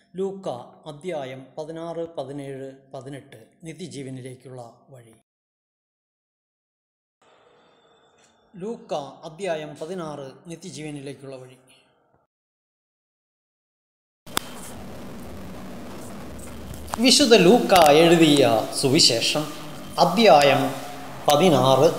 ലൂക്ക അദ്ധ്യായം പതിനാറ് പതിനേഴ് പതിനെട്ട് നിത്യജീവനിലേക്കുള്ള വഴി ലൂക്ക അദ്ധ്യായം പതിനാറ് നിത്യജീവനിലേക്കുള്ള വഴി വിശുദ്ധ ലൂക്ക എഴുതിയ സുവിശേഷം അദ്ധ്യായം പതിനാറ്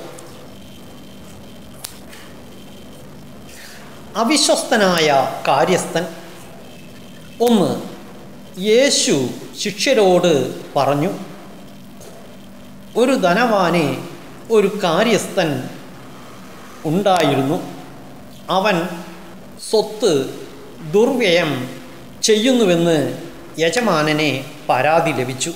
അവിശ്വസ്തനായ കാര്യസ്ഥൻ ഒന്ന് യേശു ശിഷ്യരോട് പറഞ്ഞു ഒരു ധനവാനെ ഒരു കാര്യസ്ഥൻ ഉണ്ടായിരുന്നു അവൻ സ്വത്ത് ദുർവ്യയം ചെയ്യുന്നുവെന്ന് യജമാനനെ പരാതി ലഭിച്ചു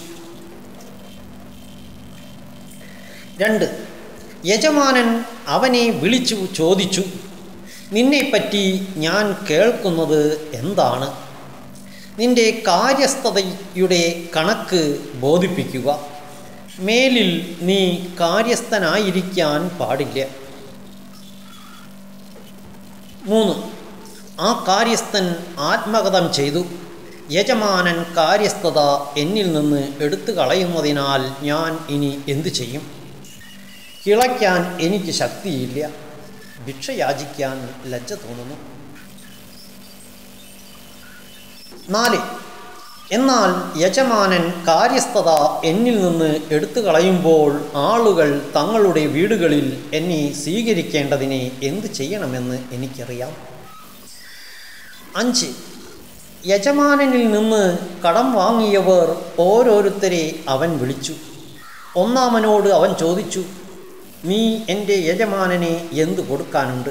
രണ്ട് യജമാനൻ അവനെ വിളിച്ചു ചോദിച്ചു നിന്നെപ്പറ്റി ഞാൻ കേൾക്കുന്നത് എന്താണ് നിന്റെ കാര്യസ്ഥതയുടെ കണക്ക് ബോധിപ്പിക്കുക മേലിൽ നീ കാര്യസ്ഥനായിരിക്കാൻ പാടില്ല മൂന്ന് ആ കാര്യസ്ഥൻ ആത്മകഥം ചെയ്തു യജമാനൻ കാര്യസ്ഥത എന്നിൽ നിന്ന് എടുത്തു കളയുന്നതിനാൽ ഞാൻ ഇനി എന്തു ചെയ്യും കിളയ്ക്കാൻ എനിക്ക് ശക്തിയില്ല ഭിക്ഷ യാചിക്കാൻ ലജ്ജ തോന്നുന്നു നാല് എന്നാൽ യജമാനൻ കാര്യസ്ഥത എന്നിൽ നിന്ന് എടുത്തു കളയുമ്പോൾ ആളുകൾ തങ്ങളുടെ വീടുകളിൽ എന്നെ സ്വീകരിക്കേണ്ടതിനെ എന്തു ചെയ്യണമെന്ന് എനിക്കറിയാം അഞ്ച് യജമാനനിൽ നിന്ന് കടം വാങ്ങിയവർ ഓരോരുത്തരെ അവൻ വിളിച്ചു ഒന്നാമനോട് അവൻ ചോദിച്ചു നീ എൻ്റെ യജമാനനെ എന്തു കൊടുക്കാനുണ്ട്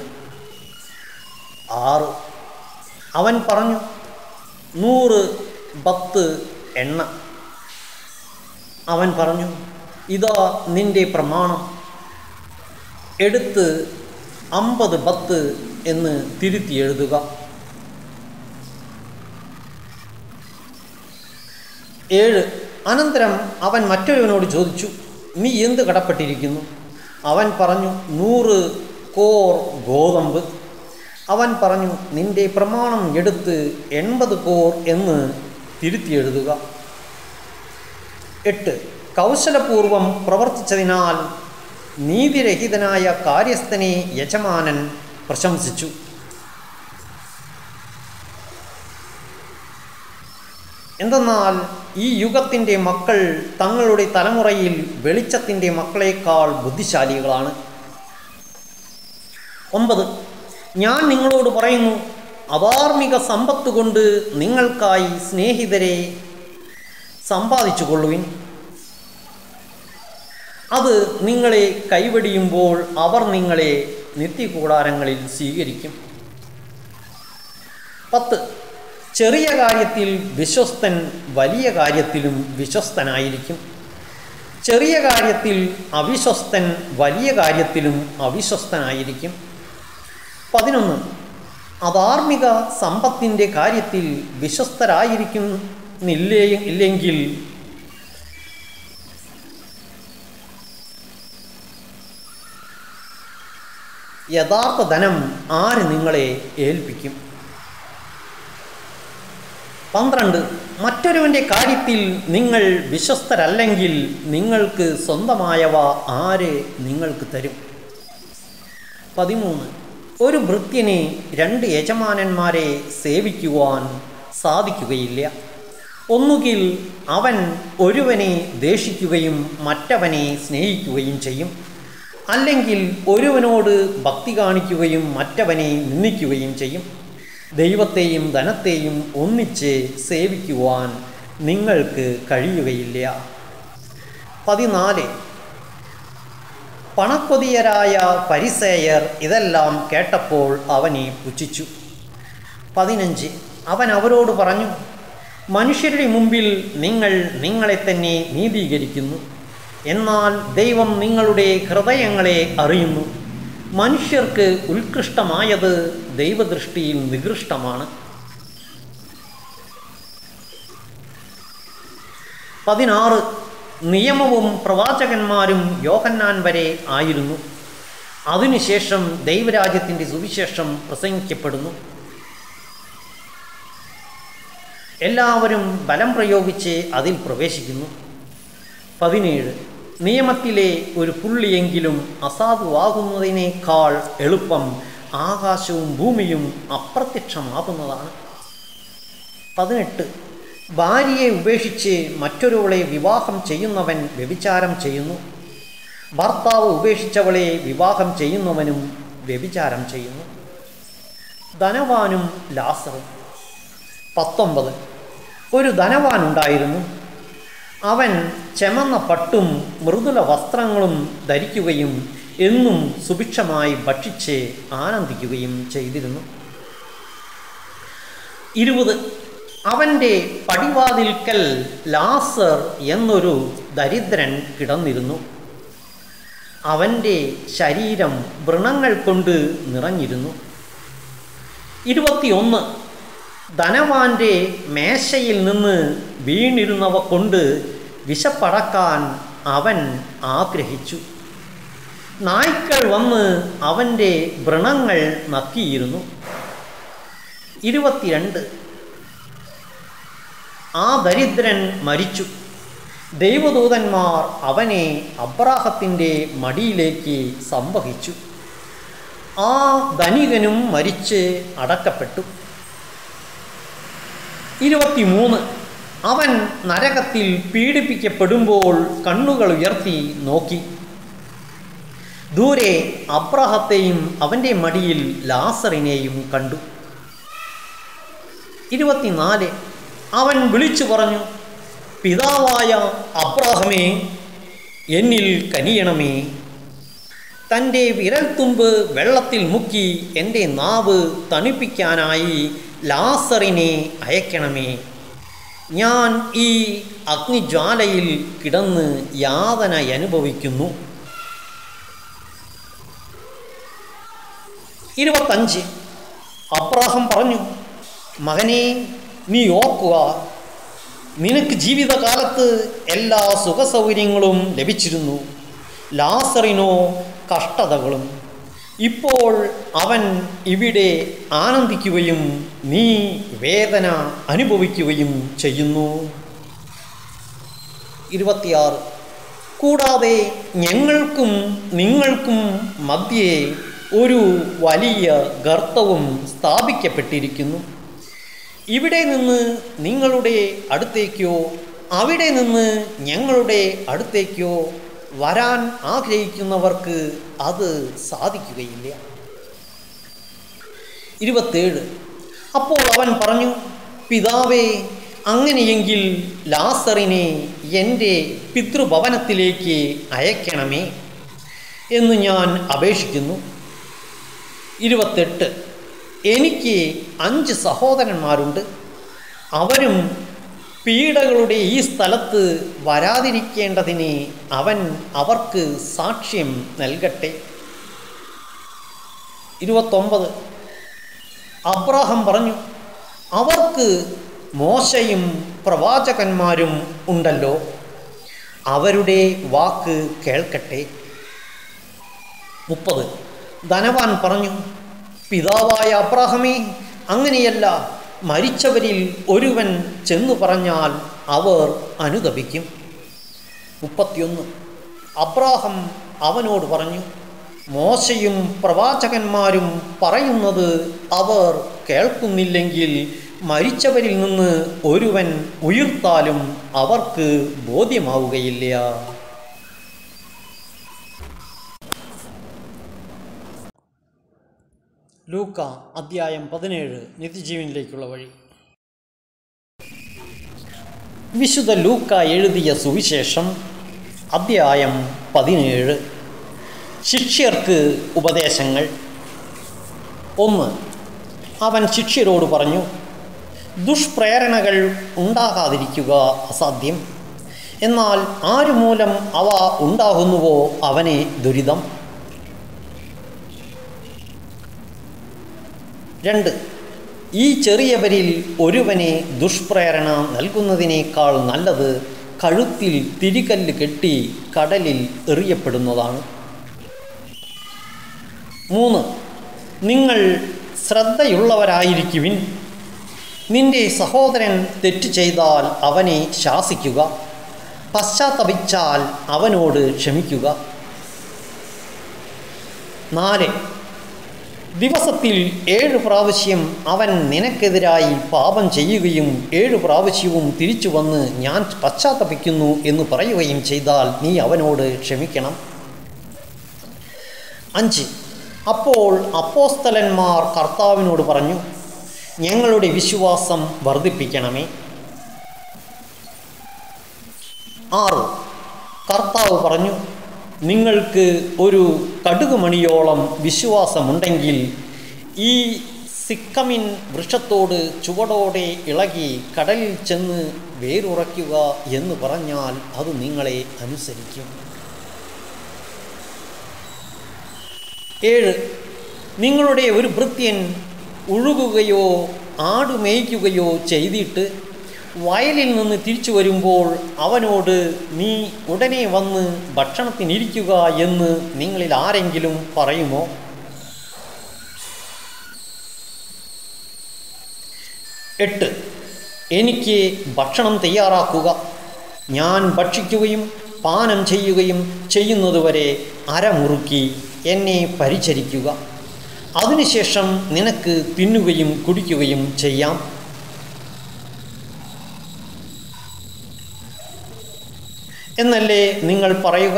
ആറ് അവൻ പറഞ്ഞു നൂറ് ബത്ത് എണ്ണ അവൻ പറഞ്ഞു ഇതാ നിന്റെ പ്രമാണം എടുത്ത് അമ്പത് ബത്ത് എന്ന് തിരുത്തി എഴുതുക ഏഴ് അനന്തരം അവൻ മറ്റൊരുവനോട് ചോദിച്ചു നീ എന്ത് കടപ്പെട്ടിരിക്കുന്നു അവൻ പറഞ്ഞു നൂറ് കോർ ഗോതമ്പ് അവൻ പറഞ്ഞു നിന്റെ പ്രമാണം എടുത്ത് എൺപത് കോർ എന്ന് തിരുത്തി എഴുതുക എട്ട് കൗശലപൂർവം പ്രവർത്തിച്ചതിനാൽ നീതിരഹിതനായ കാര്യസ്ഥനെ യജമാനൻ പ്രശംസിച്ചു എന്തെന്നാൽ ഈ യുഗത്തിൻ്റെ മക്കൾ തങ്ങളുടെ തലമുറയിൽ വെളിച്ചത്തിൻ്റെ മക്കളേക്കാൾ ബുദ്ധിശാലികളാണ് ഒമ്പത് ഞാൻ നിങ്ങളോട് പറയുന്നു അധാർമിക സമ്പത്ത് കൊണ്ട് നിങ്ങൾക്കായി സ്നേഹിതരെ സമ്പാദിച്ചു കൊള്ളുവിൻ അത് നിങ്ങളെ കൈവടിയുമ്പോൾ അവർ നിങ്ങളെ നിത്യകൂടാരങ്ങളിൽ സ്വീകരിക്കും പത്ത് ചെറിയ കാര്യത്തിൽ വിശ്വസ്തൻ വലിയ കാര്യത്തിലും വിശ്വസ്തനായിരിക്കും ചെറിയ കാര്യത്തിൽ അവിശ്വസ്തൻ വലിയ കാര്യത്തിലും അവിശ്വസ്തനായിരിക്കും പതിനൊന്ന് അധാർമിക സമ്പത്തിൻ്റെ കാര്യത്തിൽ വിശ്വസ്തരായിരിക്കുന്നില്ലേ ഇല്ലെങ്കിൽ യഥാർത്ഥ ധനം ആര് നിങ്ങളെ ഏൽപ്പിക്കും പന്ത്രണ്ട് മറ്റൊരുവൻ്റെ കാര്യത്തിൽ നിങ്ങൾ വിശ്വസ്തരല്ലെങ്കിൽ നിങ്ങൾക്ക് സ്വന്തമായവ ആര് നിങ്ങൾക്ക് തരും പതിമൂന്ന് ഒരു ഭൃത്യനെ രണ്ട് യജമാനന്മാരെ സേവിക്കുവാൻ സാധിക്കുകയില്ല ഒന്നുകിൽ അവൻ ഒരുവനെ ദേഷിക്കുകയും മറ്റവനെ സ്നേഹിക്കുകയും ചെയ്യും അല്ലെങ്കിൽ ഒരുവനോട് ഭക്തി കാണിക്കുകയും മറ്റവനെ നിന്ദിക്കുകയും ചെയ്യും ദൈവത്തെയും ധനത്തെയും ഒന്നിച്ച് സേവിക്കുവാൻ നിങ്ങൾക്ക് കഴിയുകയില്ല പതിനാല് പണക്കൊതിയരായ പരിസേയർ ഇതെല്ലാം കേട്ടപ്പോൾ അവനെ പുച്ഛിച്ചു പതിനഞ്ച് അവൻ അവരോട് പറഞ്ഞു മനുഷ്യരുടെ മുമ്പിൽ നിങ്ങൾ നിങ്ങളെ തന്നെ നീതീകരിക്കുന്നു എന്നാൽ ദൈവം നിങ്ങളുടെ ഹൃദയങ്ങളെ അറിയുന്നു മനുഷ്യർക്ക് ഉത്കൃഷ്ടമായത് ദൈവദൃഷ്ടിയിൽ നികൃഷ്ടമാണ് പതിനാറ് നിയമവും പ്രവാചകന്മാരും യോഹന്നാൻ വരെ ആയിരുന്നു അതിനുശേഷം ദൈവരാജ്യത്തിൻ്റെ സുവിശേഷം പ്രസംഗിക്കപ്പെടുന്നു എല്ലാവരും ബലം പ്രയോഗിച്ച് അതിൽ പ്രവേശിക്കുന്നു പതിനേഴ് നിയമത്തിലെ ഒരു പുള്ളിയെങ്കിലും അസാധുവാകുന്നതിനേക്കാൾ എളുപ്പം ആകാശവും ഭൂമിയും അപ്രത്യക്ഷമാകുന്നതാണ് പതിനെട്ട് ഭാര്യയെ ഉപേക്ഷിച്ച് മറ്റൊരുവളെ വിവാഹം ചെയ്യുന്നവൻ വ്യഭിചാരം ചെയ്യുന്നു ഭർത്താവ് ഉപേക്ഷിച്ചവളെ വിവാഹം ചെയ്യുന്നവനും വ്യഭിചാരം ചെയ്യുന്നു ധനവാനും ലാസറും പത്തൊമ്പത് ഒരു ധനവാനുണ്ടായിരുന്നു അവൻ ചെമന്ന പട്ടും മൃദുല വസ്ത്രങ്ങളും ധരിക്കുകയും എന്നും സുഭിക്ഷമായി ഭക്ഷിച്ച് ആനന്ദിക്കുകയും ചെയ്തിരുന്നു ഇരുപത് അവൻ്റെ പടിവാതിൽക്കൽ ലാസർ എന്നൊരു ദരിദ്രൻ കിടന്നിരുന്നു അവൻ്റെ ശരീരം വ്രണങ്ങൾ കൊണ്ട് നിറഞ്ഞിരുന്നു ഇരുപത്തിയൊന്ന് ധനവാന്റെ മേശയിൽ നിന്ന് വീണിരുന്നവ കൊണ്ട് വിശപ്പടക്കാൻ അവൻ ആഗ്രഹിച്ചു നായ്ക്കൾ വന്ന് അവൻ്റെ വ്രണങ്ങൾ നക്കിയിരുന്നു ഇരുപത്തിരണ്ട് ആ ദരിദ്രൻ മരിച്ചു ദൈവദൂതന്മാർ അവനെ അബ്രാഹത്തിൻ്റെ മടിയിലേക്ക് സംവഹിച്ചു ആ ധനികനും മരിച്ച് അടക്കപ്പെട്ടു ഇരുപത്തിമൂന്ന് അവൻ നരകത്തിൽ പീഡിപ്പിക്കപ്പെടുമ്പോൾ കണ്ണുകൾ ഉയർത്തി നോക്കി ദൂരെ അബ്രാഹത്തെയും അവൻ്റെ മടിയിൽ ലാസറിനെയും കണ്ടു ഇരുപത്തിനാല് അവൻ വിളിച്ചു പറഞ്ഞു പിതാവായ അബ്രാഹമേ എന്നിൽ കനിയണമേ തൻ്റെ വിരൽത്തുമ്പ് വെള്ളത്തിൽ മുക്കി എൻ്റെ നാവ് തണുപ്പിക്കാനായി ലാസറിനെ അയക്കണമേ ഞാൻ ഈ അഗ്നിജ്വാലയിൽ കിടന്ന് യാതന അനുഭവിക്കുന്നു ഇരുപത്തഞ്ച് അബ്രാഹം പറഞ്ഞു മകനെ നീ ഓർക്കുക നിനക്ക് ജീവിതകാലത്ത് എല്ലാ സുഖസൗകര്യങ്ങളും ലഭിച്ചിരുന്നു ലാസറിനോ കഷ്ടതകളും ഇപ്പോൾ അവൻ ഇവിടെ ആനന്ദിക്കുകയും നീ വേദന അനുഭവിക്കുകയും ചെയ്യുന്നു ഇരുപത്തിയാറ് കൂടാതെ ഞങ്ങൾക്കും നിങ്ങൾക്കും മധ്യേ ഒരു വലിയ ഗർത്തവും സ്ഥാപിക്കപ്പെട്ടിരിക്കുന്നു ഇവിടെ നിന്ന് നിങ്ങളുടെ അടുത്തേക്കോ അവിടെ നിന്ന് ഞങ്ങളുടെ അടുത്തേക്കോ വരാൻ ആഗ്രഹിക്കുന്നവർക്ക് അത് സാധിക്കുകയില്ല ഇരുപത്തേഴ് അപ്പോൾ അവൻ പറഞ്ഞു പിതാവേ അങ്ങനെയെങ്കിൽ ലാസറിനെ എൻ്റെ പിതൃഭവനത്തിലേക്ക് അയക്കണമേ എന്ന് ഞാൻ അപേക്ഷിക്കുന്നു ഇരുപത്തെട്ട് എനിക്ക് അഞ്ച് സഹോദരന്മാരുണ്ട് അവരും പീഡകളുടെ ഈ സ്ഥലത്ത് വരാതിരിക്കേണ്ടതിന് അവൻ അവർക്ക് സാക്ഷ്യം നൽകട്ടെ ഇരുപത്തൊമ്പത് അബ്രാഹം പറഞ്ഞു അവർക്ക് മോശയും പ്രവാചകന്മാരും ഉണ്ടല്ലോ അവരുടെ വാക്ക് കേൾക്കട്ടെ മുപ്പത് ധനവാൻ പറഞ്ഞു പിതാവായ അബ്രാഹമേ അങ്ങനെയല്ല മരിച്ചവരിൽ ഒരുവൻ ചെന്നു പറഞ്ഞാൽ അവർ അനുദപിക്കും മുപ്പത്തിയൊന്ന് അബ്രാഹം അവനോട് പറഞ്ഞു മോശയും പ്രവാചകന്മാരും പറയുന്നത് അവർ കേൾക്കുന്നില്ലെങ്കിൽ മരിച്ചവരിൽ നിന്ന് ഒരുവൻ ഉയർത്താലും അവർക്ക് ബോധ്യമാവുകയില്ല ലൂക്ക അദ്ധ്യായം പതിനേഴ് നിത്യജീവനിലേക്കുള്ള വഴി വിശുദ്ധ ലൂക്ക എഴുതിയ സുവിശേഷം അദ്ധ്യായം പതിനേഴ് ശിഷ്യർക്ക് ഉപദേശങ്ങൾ ഒന്ന് അവൻ ശിഷ്യരോട് പറഞ്ഞു ദുഷ്പ്രേരണകൾ ഉണ്ടാകാതിരിക്കുക അസാധ്യം എന്നാൽ ആരുമൂലം അവ ഉണ്ടാകുന്നുവോ അവനെ ദുരിതം രണ്ട് ഈ ചെറിയവരിൽ ഒരുവനെ ദുഷ്പ്രേരണ നൽകുന്നതിനേക്കാൾ നല്ലത് കഴുത്തിൽ തിരികല്ല് കെട്ടി കടലിൽ എറിയപ്പെടുന്നതാണ് മൂന്ന് നിങ്ങൾ ശ്രദ്ധയുള്ളവരായിരിക്കുവിൻ നിന്റെ സഹോദരൻ തെറ്റ് ചെയ്താൽ അവനെ ശാസിക്കുക പശ്ചാത്തപിച്ചാൽ അവനോട് ക്ഷമിക്കുക നാല് ദിവസത്തിൽ ഏഴ് പ്രാവശ്യം അവൻ നിനക്കെതിരായി പാപം ചെയ്യുകയും ഏഴ് പ്രാവശ്യവും തിരിച്ചു വന്ന് ഞാൻ പശ്ചാത്തപിക്കുന്നു എന്ന് പറയുകയും ചെയ്താൽ നീ അവനോട് ക്ഷമിക്കണം അഞ്ച് അപ്പോൾ അപ്പോസ്തലന്മാർ കർത്താവിനോട് പറഞ്ഞു ഞങ്ങളുടെ വിശ്വാസം വർദ്ധിപ്പിക്കണമേ ആറ് കർത്താവ് പറഞ്ഞു നിങ്ങൾക്ക് ഒരു കടുകുമണിയോളം വിശ്വാസമുണ്ടെങ്കിൽ ഈ സിക്കമിൻ വൃക്ഷത്തോട് ചുവടോടെ ഇളകി കടലിൽ ചെന്ന് വേരുറയ്ക്കുക എന്ന് പറഞ്ഞാൽ അത് നിങ്ങളെ അനുസരിക്കും ഏഴ് നിങ്ങളുടെ ഒരു ഭൃത്യൻ ഉഴുകുകയോ ആട് മേയ്ക്കുകയോ ചെയ്തിട്ട് വയലിൽ നിന്ന് തിരിച്ചു വരുമ്പോൾ അവനോട് നീ ഉടനെ വന്ന് ഭക്ഷണത്തിനിരിക്കുക എന്ന് നിങ്ങളിൽ ആരെങ്കിലും പറയുമോ എട്ട് എനിക്ക് ഭക്ഷണം തയ്യാറാക്കുക ഞാൻ ഭക്ഷിക്കുകയും പാനം ചെയ്യുകയും ചെയ്യുന്നതുവരെ അരമുറുക്കി എന്നെ പരിചരിക്കുക അതിനുശേഷം നിനക്ക് തിന്നുകയും കുടിക്കുകയും ചെയ്യാം എന്നല്ലേ നിങ്ങൾ പറയുക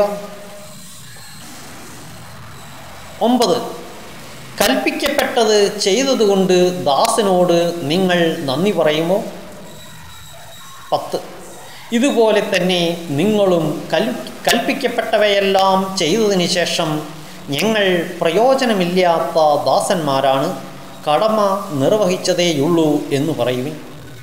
ഒമ്പത് കൽപ്പിക്കപ്പെട്ടത് ചെയ്തതുകൊണ്ട് ദാസനോട് നിങ്ങൾ നന്ദി പറയുമോ പത്ത് ഇതുപോലെ തന്നെ നിങ്ങളും കൽ കൽപ്പിക്കപ്പെട്ടവയെല്ലാം ചെയ്തതിന് ശേഷം ഞങ്ങൾ പ്രയോജനമില്ലാത്ത ദാസന്മാരാണ് കടമ നിർവഹിച്ചതേയുള്ളൂ എന്ന് പറയുവിൻ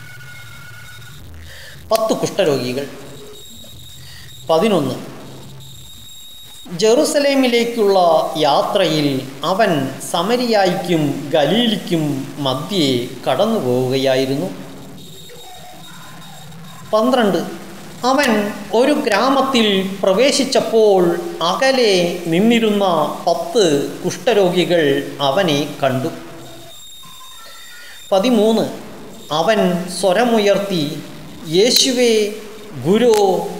പത്ത് കുഷ്ഠരോഗികൾ പതിനൊന്ന് ജെറുസലേമിലേക്കുള്ള യാത്രയിൽ അവൻ സമരിയായിക്കും ഗലീലിക്കും മധ്യേ കടന്നു പോവുകയായിരുന്നു പന്ത്രണ്ട് അവൻ ഒരു ഗ്രാമത്തിൽ പ്രവേശിച്ചപ്പോൾ അകലെ നിന്നിരുന്ന പത്ത് കുഷ്ഠരോഗികൾ അവനെ കണ്ടു പതിമൂന്ന് അവൻ സ്വരമുയർത്തി യേശുവേ ഗുരു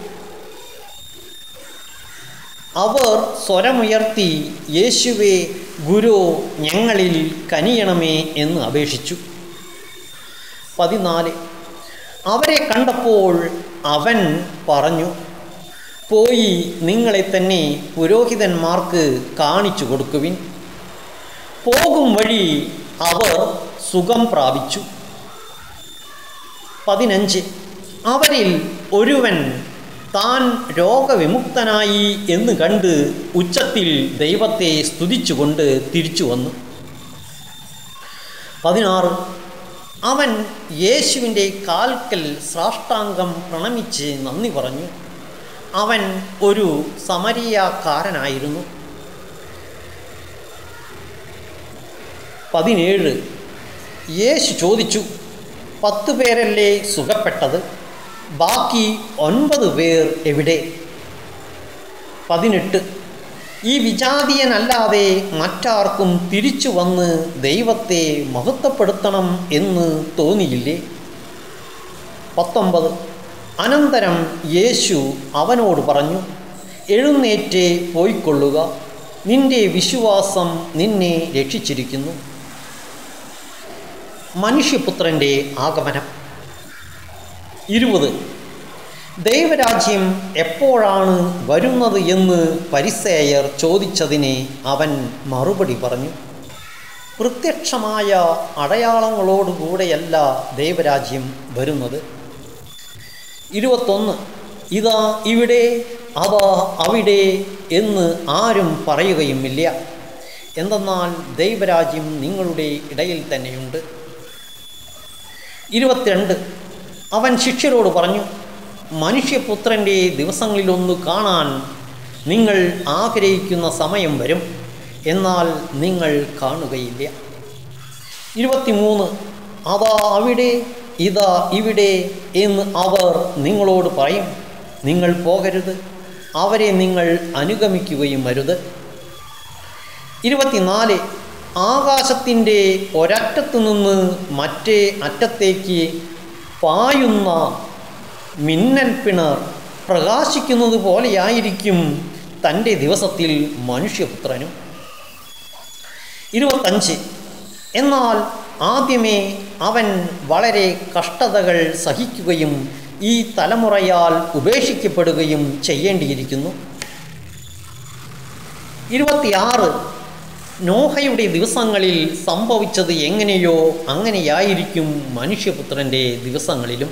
അവർ സ്വരമുയർത്തി യേശുവേ ഗുരു ഞങ്ങളിൽ കനിയണമേ എന്ന് അപേക്ഷിച്ചു പതിനാല് അവരെ കണ്ടപ്പോൾ അവൻ പറഞ്ഞു പോയി നിങ്ങളെ തന്നെ പുരോഹിതന്മാർക്ക് കാണിച്ചു കൊടുക്കുവിൻ പോകും വഴി അവർ സുഖം പ്രാപിച്ചു പതിനഞ്ച് അവരിൽ ഒരുവൻ താൻ രോഗവിമുക്തനായി എന്ന് കണ്ട് ഉച്ചത്തിൽ ദൈവത്തെ സ്തുതിച്ചുകൊണ്ട് തിരിച്ചു വന്നു പതിനാറ് അവൻ യേശുവിൻ്റെ കാൽക്കൽ സാഷ്ടാംഗം പ്രണമിച്ച് നന്ദി പറഞ്ഞു അവൻ ഒരു സമരിയാക്കാരനായിരുന്നു പതിനേഴ് യേശു ചോദിച്ചു പത്ത് പേരല്ലേ സുഖപ്പെട്ടത് ബാക്കി ഒൻപത് പേർ എവിടെ പതിനെട്ട് ഈ വിജാതീയനല്ലാതെ മറ്റാർക്കും തിരിച്ചു വന്ന് ദൈവത്തെ മഹത്വപ്പെടുത്തണം എന്ന് തോന്നിയില്ലേ പത്തൊമ്പത് അനന്തരം യേശു അവനോട് പറഞ്ഞു എഴുന്നേറ്റ് പോയിക്കൊള്ളുക നിന്റെ വിശ്വാസം നിന്നെ രക്ഷിച്ചിരിക്കുന്നു മനുഷ്യപുത്രൻ്റെ ആഗമനം ഇരുപത് ദൈവരാജ്യം എപ്പോഴാണ് വരുന്നത് എന്ന് പരിസേയർ ചോദിച്ചതിന് അവൻ മറുപടി പറഞ്ഞു പ്രത്യക്ഷമായ അടയാളങ്ങളോടുകൂടെയല്ല ദൈവരാജ്യം വരുന്നത് ഇരുപത്തൊന്ന് ഇതാ ഇവിടെ അതാ അവിടെ എന്ന് ആരും പറയുകയുമില്ല എന്തെന്നാൽ ദൈവരാജ്യം നിങ്ങളുടെ ഇടയിൽ തന്നെയുണ്ട് ഇരുപത്തിരണ്ട് അവൻ ശിഷ്യരോട് പറഞ്ഞു മനുഷ്യപുത്രൻ്റെ ദിവസങ്ങളിലൊന്ന് കാണാൻ നിങ്ങൾ ആഗ്രഹിക്കുന്ന സമയം വരും എന്നാൽ നിങ്ങൾ കാണുകയില്ല ഇരുപത്തിമൂന്ന് അതാ അവിടെ ഇതാ ഇവിടെ എന്ന് അവർ നിങ്ങളോട് പറയും നിങ്ങൾ പോകരുത് അവരെ നിങ്ങൾ അനുഗമിക്കുകയും അരുത് ഇരുപത്തിനാല് ആകാശത്തിൻ്റെ ഒരറ്റത്തു നിന്ന് മറ്റേ അറ്റത്തേക്ക് പായുന്ന മിന്നൽ പിണർ പ്രകാശിക്കുന്നത് പോലെയായിരിക്കും തൻ്റെ ദിവസത്തിൽ മനുഷ്യപുത്രനും ഇരുപത്തഞ്ച് എന്നാൽ ആദ്യമേ അവൻ വളരെ കഷ്ടതകൾ സഹിക്കുകയും ഈ തലമുറയാൽ ഉപേക്ഷിക്കപ്പെടുകയും ചെയ്യേണ്ടിയിരിക്കുന്നു ഇരുപത്തിയാറ് നോഹയുടെ ദിവസങ്ങളിൽ സംഭവിച്ചത് എങ്ങനെയോ അങ്ങനെയായിരിക്കും മനുഷ്യപുത്രൻ്റെ ദിവസങ്ങളിലും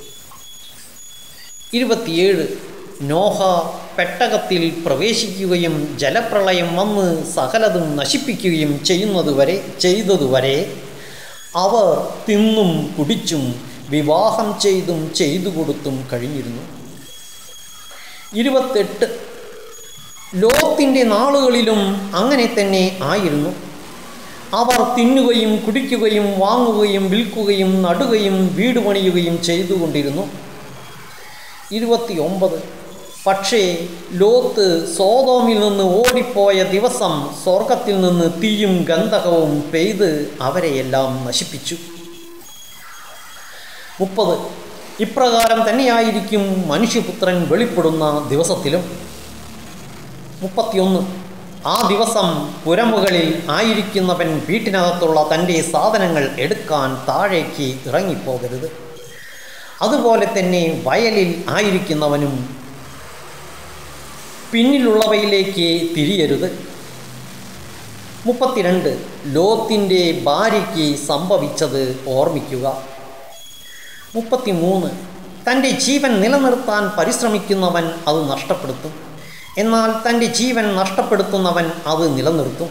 ഇരുപത്തിയേഴ് നോഹ പെട്ടകത്തിൽ പ്രവേശിക്കുകയും ജലപ്രളയം വന്ന് സകലതും നശിപ്പിക്കുകയും ചെയ്യുന്നതുവരെ ചെയ്തതുവരെ അവർ തിന്നും കുടിച്ചും വിവാഹം ചെയ്തും ചെയ്തു കൊടുത്തും കഴിഞ്ഞിരുന്നു ഇരുപത്തെട്ട് ലോകത്തിൻ്റെ നാളുകളിലും അങ്ങനെ തന്നെ ആയിരുന്നു അവർ തിന്നുകയും കുടിക്കുകയും വാങ്ങുകയും വിൽക്കുകയും നടുകയും വീട് പണിയുകയും ചെയ്തുകൊണ്ടിരുന്നു ഇരുപത്തി ഒമ്പത് പക്ഷേ ലോത്ത് സോതോമിൽ നിന്ന് ഓടിപ്പോയ ദിവസം സ്വർഗത്തിൽ നിന്ന് തീയും ഗന്ധകവും പെയ്ത് അവരെയെല്ലാം നശിപ്പിച്ചു മുപ്പത് ഇപ്രകാരം തന്നെയായിരിക്കും മനുഷ്യപുത്രൻ വെളിപ്പെടുന്ന ദിവസത്തിലും മുപ്പത്തിയൊന്ന് ആ ദിവസം പുരമുകളിൽ ആയിരിക്കുന്നവൻ വീട്ടിനകത്തുള്ള തൻ്റെ സാധനങ്ങൾ എടുക്കാൻ താഴേക്ക് ഇറങ്ങിപ്പോകരുത് അതുപോലെ തന്നെ വയലിൽ ആയിരിക്കുന്നവനും പിന്നിലുള്ളവയിലേക്ക് തിരിയരുത് മുപ്പത്തിരണ്ട് ലോത്തിൻ്റെ ഭാര്യയ്ക്ക് സംഭവിച്ചത് ഓർമ്മിക്കുക മുപ്പത്തിമൂന്ന് തൻ്റെ ജീവൻ നിലനിർത്താൻ പരിശ്രമിക്കുന്നവൻ അത് നഷ്ടപ്പെടുത്തും എന്നാൽ തൻ്റെ ജീവൻ നഷ്ടപ്പെടുത്തുന്നവൻ അത് നിലനിർത്തും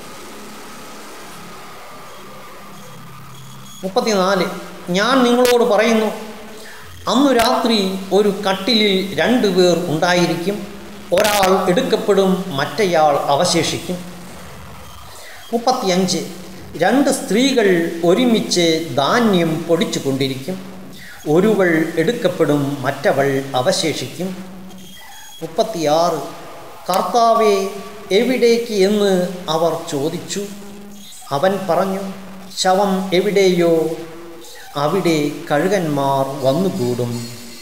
മുപ്പത്തിനാല് ഞാൻ നിങ്ങളോട് പറയുന്നു അന്നു രാത്രി ഒരു കട്ടിലിൽ രണ്ടുപേർ ഉണ്ടായിരിക്കും ഒരാൾ എടുക്കപ്പെടും മറ്റേയാൾ അവശേഷിക്കും മുപ്പത്തിയഞ്ച് രണ്ട് സ്ത്രീകൾ ഒരുമിച്ച് ധാന്യം പൊടിച്ചു കൊണ്ടിരിക്കും ഒരുവൾ എടുക്കപ്പെടും മറ്റവൾ അവശേഷിക്കും മുപ്പത്തിയാറ് കർത്താവെ എവിടേക്ക് എന്ന് അവർ ചോദിച്ചു അവൻ പറഞ്ഞു ശവം എവിടെയോ അവിടെ കഴുകന്മാർ വന്നുകൂടും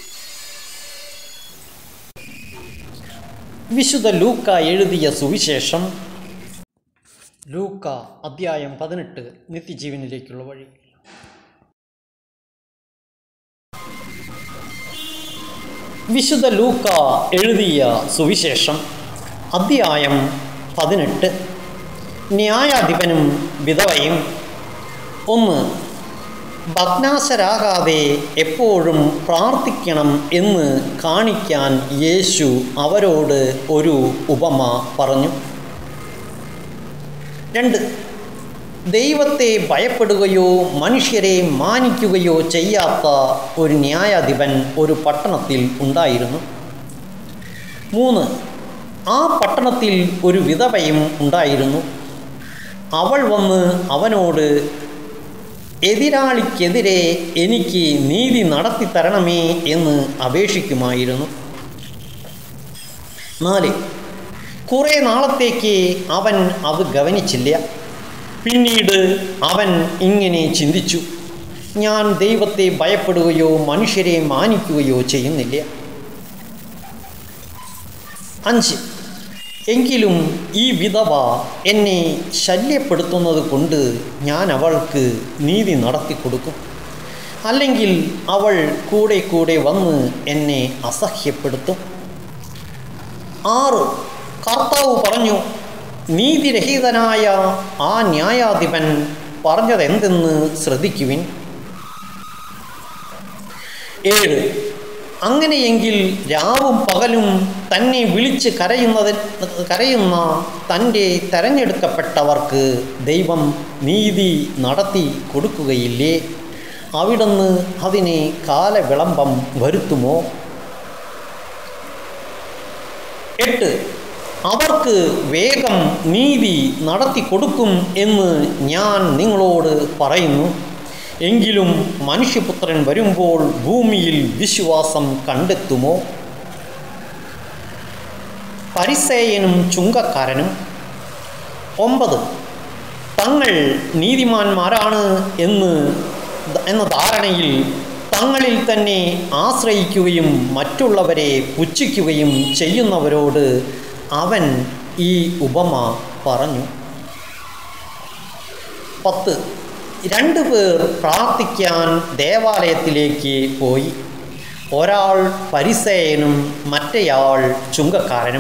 വിശുദ്ധ ലൂക്ക എഴുതിയ സുവിശേഷം ലൂക്ക അദ്ധ്യായം പതിനെട്ട് നിത്യജീവനിലേക്കുള്ള വഴി വിശുദ്ധ ലൂക്ക എഴുതിയ സുവിശേഷം അദ്ധ്യായം പതിനെട്ട് ന്യായാധിപനും വിധവയും ഒന്ന് ഭഗ്നാശരാകാതെ എപ്പോഴും പ്രാർത്ഥിക്കണം എന്ന് കാണിക്കാൻ യേശു അവരോട് ഒരു ഉപമ പറഞ്ഞു രണ്ട് ദൈവത്തെ ഭയപ്പെടുകയോ മനുഷ്യരെ മാനിക്കുകയോ ചെയ്യാത്ത ഒരു ന്യായാധിപൻ ഒരു പട്ടണത്തിൽ ഉണ്ടായിരുന്നു മൂന്ന് ആ പട്ടണത്തിൽ ഒരു വിധവയും ഉണ്ടായിരുന്നു അവൾ വന്ന് അവനോട് എതിരാളിക്കെതിരെ എനിക്ക് നീതി നടത്തി തരണമേ എന്ന് അപേക്ഷിക്കുമായിരുന്നു നാല് കുറേ നാളത്തേക്ക് അവൻ അത് ഗവനിച്ചില്ല പിന്നീട് അവൻ ഇങ്ങനെ ചിന്തിച്ചു ഞാൻ ദൈവത്തെ ഭയപ്പെടുകയോ മനുഷ്യരെ മാനിക്കുകയോ ചെയ്യുന്നില്ല അഞ്ച് എങ്കിലും ഈ വിധവ എന്നെ ശല്യപ്പെടുത്തുന്നത് കൊണ്ട് ഞാൻ അവൾക്ക് നീതി നടത്തി കൊടുക്കും അല്ലെങ്കിൽ അവൾ കൂടെ കൂടെ വന്ന് എന്നെ അസഹ്യപ്പെടുത്തും ആറ് കർത്താവ് പറഞ്ഞു നീതിരഹിതനായ ആ ന്യായാധിപൻ പറഞ്ഞതെന്തെന്ന് ശ്രദ്ധിക്കുവിൻ ഏഴ് അങ്ങനെയെങ്കിൽ രാവും പകലും തന്നെ വിളിച്ച് കരയുന്നത് കരയുന്ന തൻ്റെ തെരഞ്ഞെടുക്കപ്പെട്ടവർക്ക് ദൈവം നീതി നടത്തി കൊടുക്കുകയില്ലേ അവിടുന്ന് അതിനെ കാലവിളംബം വരുത്തുമോ എട്ട് അവർക്ക് വേഗം നീതി നടത്തി കൊടുക്കും എന്ന് ഞാൻ നിങ്ങളോട് പറയുന്നു എങ്കിലും മനുഷ്യപുത്രൻ വരുമ്പോൾ ഭൂമിയിൽ വിശ്വാസം കണ്ടെത്തുമോ പരിസേയനും ചുങ്കക്കാരനും ഒമ്പത് തങ്ങൾ നീതിമാന്മാരാണ് എന്ന് എന്ന ധാരണയിൽ തങ്ങളിൽ തന്നെ ആശ്രയിക്കുകയും മറ്റുള്ളവരെ പുച്ഛിക്കുകയും ചെയ്യുന്നവരോട് അവൻ ഈ ഉപമ പറഞ്ഞു പത്ത് രണ്ടു പേർ പ്രാർത്ഥിക്കാൻ ദേവാലയത്തിലേക്ക് പോയി ഒരാൾ പരിസയനും മറ്റേയാൾ ചുങ്കക്കാരനും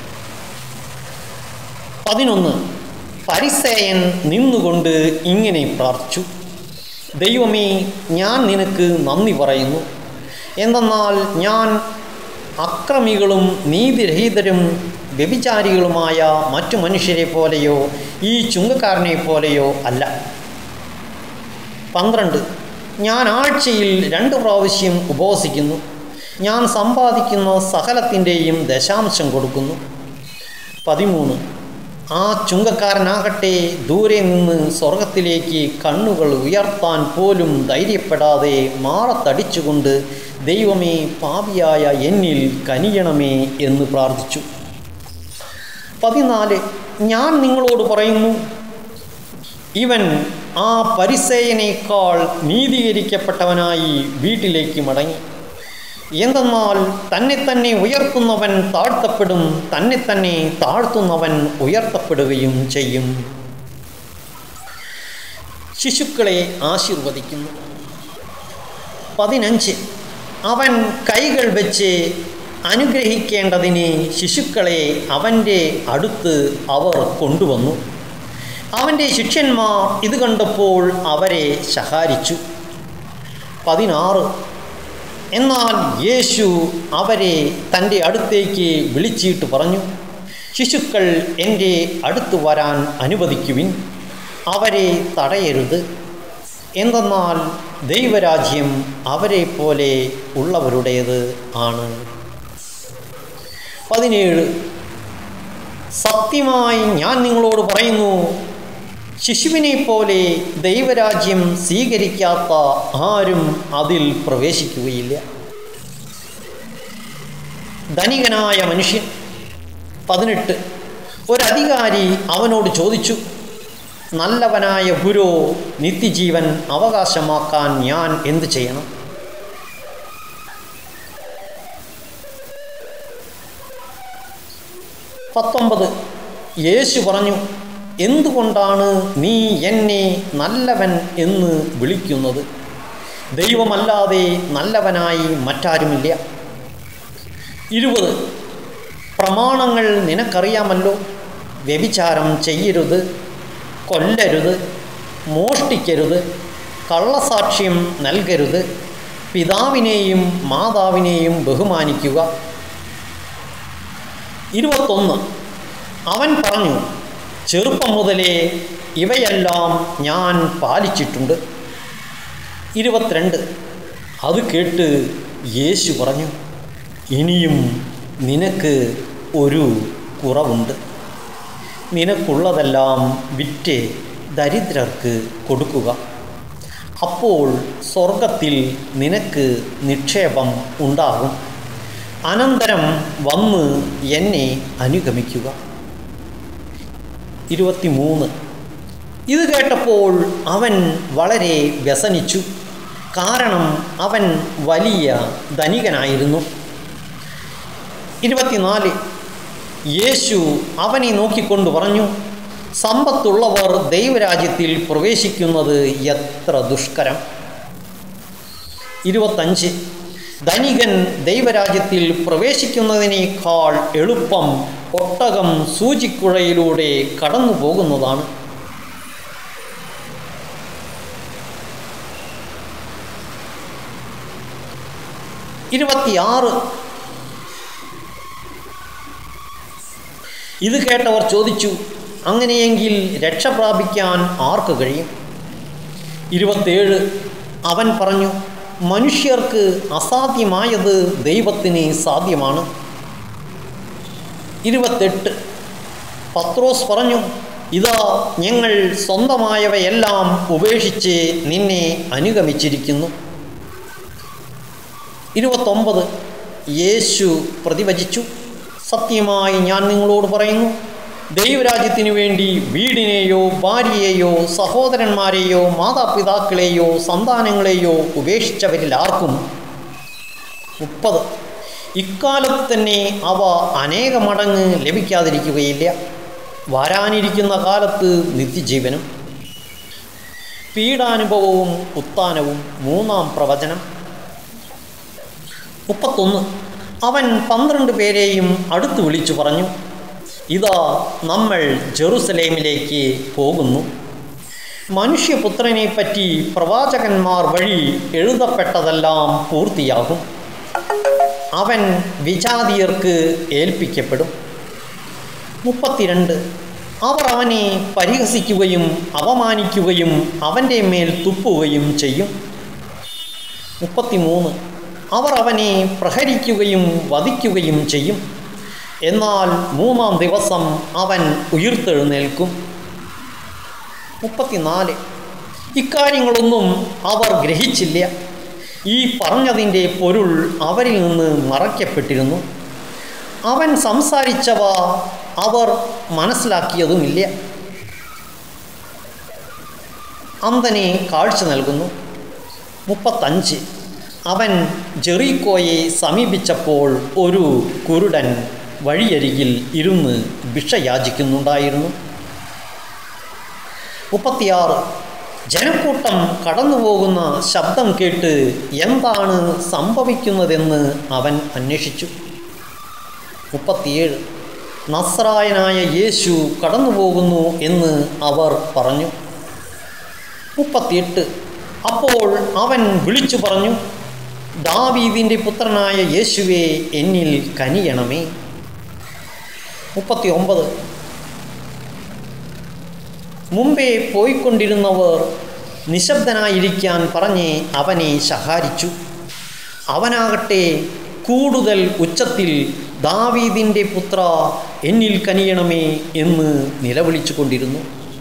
പതിനൊന്ന് പരിസയൻ നിന്നുകൊണ്ട് ഇങ്ങനെ പ്രാർത്ഥിച്ചു ദൈവമേ ഞാൻ നിനക്ക് നന്ദി പറയുന്നു എന്തെന്നാൽ ഞാൻ അക്രമികളും നീതിരഹിതരും വ്യഭിചാരികളുമായ മറ്റു മനുഷ്യരെ പോലെയോ ഈ ചുങ്കക്കാരനെ പോലെയോ അല്ല പന്ത്രണ്ട് ഞാൻ ആഴ്ചയിൽ രണ്ട് പ്രാവശ്യം ഉപവസിക്കുന്നു ഞാൻ സമ്പാദിക്കുന്ന സകലത്തിൻ്റെയും ദശാംശം കൊടുക്കുന്നു പതിമൂന്ന് ആ ചുങ്കക്കാരനാകട്ടെ ദൂരെ നിന്ന് സ്വർഗത്തിലേക്ക് കണ്ണുകൾ ഉയർത്താൻ പോലും ധൈര്യപ്പെടാതെ മാറത്തടിച്ചുകൊണ്ട് ദൈവമേ പാപിയായ എന്നിൽ കനിയണമേ എന്ന് പ്രാർത്ഥിച്ചു പതിനാല് ഞാൻ നിങ്ങളോട് പറയുന്നു ഇവൻ ആ പരിസേയനേക്കാൾ നീതീകരിക്കപ്പെട്ടവനായി വീട്ടിലേക്ക് മടങ്ങി എന്തെന്നാൽ തന്നെ തന്നെ ഉയർത്തുന്നവൻ താഴ്ത്തപ്പെടും തന്നെ തന്നെ താഴ്ത്തുന്നവൻ ഉയർത്തപ്പെടുകയും ചെയ്യും ശിശുക്കളെ ആശീർവദിക്കുന്നു പതിനഞ്ച് അവൻ കൈകൾ വെച്ച് അനുഗ്രഹിക്കേണ്ടതിന് ശിശുക്കളെ അവൻ്റെ അടുത്ത് അവർ കൊണ്ടുവന്നു അവൻ്റെ ശിഷ്യന്മാർ ഇത് കണ്ടപ്പോൾ അവരെ ശകാരിച്ചു പതിനാറ് എന്നാൽ യേശു അവരെ തൻ്റെ അടുത്തേക്ക് വിളിച്ചിട്ട് പറഞ്ഞു ശിശുക്കൾ എൻ്റെ അടുത്ത് വരാൻ അനുവദിക്കുവിൻ അവരെ തടയരുത് എന്തെന്നാൽ ദൈവരാജ്യം അവരെ പോലെ ഉള്ളവരുടേത് ആണ് പതിനേഴ് സത്യമായി ഞാൻ നിങ്ങളോട് പറയുന്നു ശിശുവിനെ പോലെ ദൈവരാജ്യം സ്വീകരിക്കാത്ത ആരും അതിൽ പ്രവേശിക്കുകയില്ല ധനികനായ മനുഷ്യൻ പതിനെട്ട് ഒരധികാരി അവനോട് ചോദിച്ചു നല്ലവനായ ഗുരു നിത്യജീവൻ അവകാശമാക്കാൻ ഞാൻ എന്ത് ചെയ്യണം പത്തൊമ്പത് യേശു പറഞ്ഞു എന്തുകൊണ്ടാണ് നീ എന്നെ നല്ലവൻ എന്ന് വിളിക്കുന്നത് ദൈവമല്ലാതെ നല്ലവനായി മറ്റാരുമില്ല ഇരുപത് പ്രമാണങ്ങൾ നിനക്കറിയാമല്ലോ വ്യഭിചാരം ചെയ്യരുത് കൊല്ലരുത് മോഷ്ടിക്കരുത് കള്ളസാക്ഷ്യം നൽകരുത് പിതാവിനെയും മാതാവിനെയും ബഹുമാനിക്കുക ഇരുപത്തൊന്ന് അവൻ പറഞ്ഞു ചെറുപ്പം മുതലേ ഇവയെല്ലാം ഞാൻ പാലിച്ചിട്ടുണ്ട് ഇരുപത്തിരണ്ട് അത് കേട്ട് യേശു പറഞ്ഞു ഇനിയും നിനക്ക് ഒരു കുറവുണ്ട് നിനക്കുള്ളതെല്ലാം വിറ്റ് ദരിദ്രർക്ക് കൊടുക്കുക അപ്പോൾ സ്വർഗത്തിൽ നിനക്ക് നിക്ഷേപം ഉണ്ടാകും അനന്തരം വന്ന് എന്നെ അനുഗമിക്കുക ഇരുപത്തിമൂന്ന് ഇത് കേട്ടപ്പോൾ അവൻ വളരെ വ്യസനിച്ചു കാരണം അവൻ വലിയ ധനികനായിരുന്നു ഇരുപത്തിനാല് യേശു അവനെ നോക്കിക്കൊണ്ട് പറഞ്ഞു സമ്പത്തുള്ളവർ ദൈവരാജ്യത്തിൽ പ്രവേശിക്കുന്നത് എത്ര ദുഷ്കരം ഇരുപത്തഞ്ച് ധനികൻ ദൈവരാജ്യത്തിൽ പ്രവേശിക്കുന്നതിനേക്കാൾ എളുപ്പം ഒട്ടകം സൂചിക്കുഴയിലൂടെ കടന്നു പോകുന്നതാണ് ഇരുപത്തിയാറ് ഇത് കേട്ടവർ ചോദിച്ചു അങ്ങനെയെങ്കിൽ രക്ഷ പ്രാപിക്കാൻ ആർക്ക് കഴിയും ഇരുപത്തേഴ് അവൻ പറഞ്ഞു മനുഷ്യർക്ക് അസാധ്യമായത് ദൈവത്തിന് സാധ്യമാണ് ഇരുപത്തെട്ട് പത്രോസ് പറഞ്ഞു ഇതാ ഞങ്ങൾ സ്വന്തമായവയെല്ലാം ഉപേക്ഷിച്ച് നിന്നെ അനുഗമിച്ചിരിക്കുന്നു ഇരുപത്തൊമ്പത് യേശു പ്രതിവചിച്ചു സത്യമായി ഞാൻ നിങ്ങളോട് പറയുന്നു ദൈവരാജ്യത്തിനു വേണ്ടി വീടിനെയോ ഭാര്യയെയോ സഹോദരന്മാരെയോ മാതാപിതാക്കളെയോ സന്താനങ്ങളെയോ ഉപേക്ഷിച്ചവരിൽ ആർക്കും മുപ്പത് ഇക്കാലത്ത് തന്നെ അവ അനേക മടങ്ങ് ലഭിക്കാതിരിക്കുകയില്ല വരാനിരിക്കുന്ന കാലത്ത് നിത്യജീവനും പീഡാനുഭവവും ഉത്ഥാനവും മൂന്നാം പ്രവചനം മുപ്പത്തൊന്ന് അവൻ പന്ത്രണ്ട് പേരെയും അടുത്ത് വിളിച്ചു പറഞ്ഞു ഇതാ നമ്മൾ ജെറുസലേമിലേക്ക് പോകുന്നു മനുഷ്യപുത്രനെ പറ്റി പ്രവാചകന്മാർ വഴി എഴുതപ്പെട്ടതെല്ലാം പൂർത്തിയാകും അവൻ വിജാതിയർക്ക് ഏൽപ്പിക്കപ്പെടും മുപ്പത്തിരണ്ട് അവർ അവനെ പരിഹസിക്കുകയും അപമാനിക്കുകയും അവൻ്റെ മേൽ തുപ്പുകയും ചെയ്യും മുപ്പത്തിമൂന്ന് അവർ അവനെ പ്രഹരിക്കുകയും വധിക്കുകയും ചെയ്യും എന്നാൽ മൂന്നാം ദിവസം അവൻ ഉയിർത്തെഴുന്നേൽക്കും മുപ്പത്തിനാല് ഇക്കാര്യങ്ങളൊന്നും അവർ ഗ്രഹിച്ചില്ല ഈ പറഞ്ഞതിൻ്റെ പൊരുൾ അവരിൽ നിന്ന് മറയ്ക്കപ്പെട്ടിരുന്നു അവൻ സംസാരിച്ചവ അവർ മനസ്സിലാക്കിയതുമില്ല അന്തനെ കാഴ്ച നൽകുന്നു മുപ്പത്തഞ്ച് അവൻ ജെറീക്കോയെ സമീപിച്ചപ്പോൾ ഒരു കുരുടൻ വഴിയരികിൽ ഇരുന്ന് ഭിക്ഷ യാചിക്കുന്നുണ്ടായിരുന്നു മുപ്പത്തിയാറ് ജനക്കൂട്ടം കടന്നുപോകുന്ന ശബ്ദം കേട്ട് എന്താണ് സംഭവിക്കുന്നതെന്ന് അവൻ അന്വേഷിച്ചു മുപ്പത്തിയേഴ് നസ്രായനായ യേശു കടന്നുപോകുന്നു എന്ന് അവർ പറഞ്ഞു മുപ്പത്തിയെട്ട് അപ്പോൾ അവൻ വിളിച്ചു പറഞ്ഞു ദാവീദിൻ്റെ പുത്രനായ യേശുവെ എന്നിൽ കനിയണമേ മുപ്പത്തി ഒമ്പത് മുമ്പേ പോയിക്കൊണ്ടിരുന്നവർ നിശബ്ദനായിരിക്കാൻ പറഞ്ഞ് അവനെ ശകാരിച്ചു അവനാകട്ടെ കൂടുതൽ ഉച്ചത്തിൽ ദാവീദിൻ്റെ പുത്ര എന്നിൽ കനിയണമേ എന്ന് നിലവിളിച്ചു കൊണ്ടിരുന്നു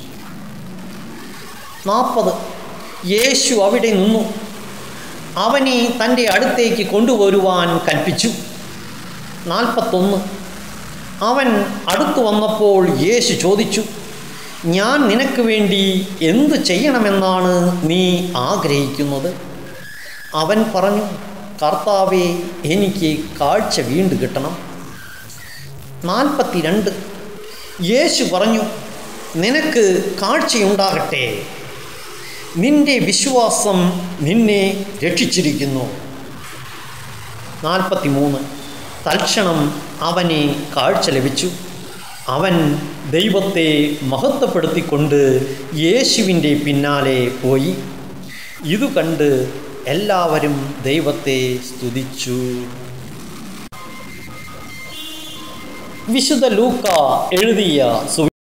നാൽപ്പത് യേശു അവിടെ നിന്നു അവനെ തൻ്റെ അടുത്തേക്ക് കൊണ്ടുവരുവാൻ കൽപ്പിച്ചു നാൽപ്പത്തൊന്ന് അവൻ അടുത്തു വന്നപ്പോൾ യേശു ചോദിച്ചു ഞാൻ നിനക്ക് വേണ്ടി എന്തു ചെയ്യണമെന്നാണ് നീ ആഗ്രഹിക്കുന്നത് അവൻ പറഞ്ഞു കർത്താവെ എനിക്ക് കാഴ്ച വീണ്ടു കിട്ടണം നാൽപ്പത്തിരണ്ട് യേശു പറഞ്ഞു നിനക്ക് കാഴ്ചയുണ്ടാകട്ടെ നിന്റെ വിശ്വാസം നിന്നെ രക്ഷിച്ചിരിക്കുന്നു നാൽപ്പത്തി മൂന്ന് തൽക്ഷണം അവനെ കാഴ്ച ലഭിച്ചു അവൻ ദൈവത്തെ മഹത്വപ്പെടുത്തിക്കൊണ്ട് യേശുവിൻ്റെ പിന്നാലെ പോയി ഇതു കണ്ട് എല്ലാവരും ദൈവത്തെ സ്തുതിച്ചു വിശുദ്ധ ലൂക്ക എഴുതിയ സു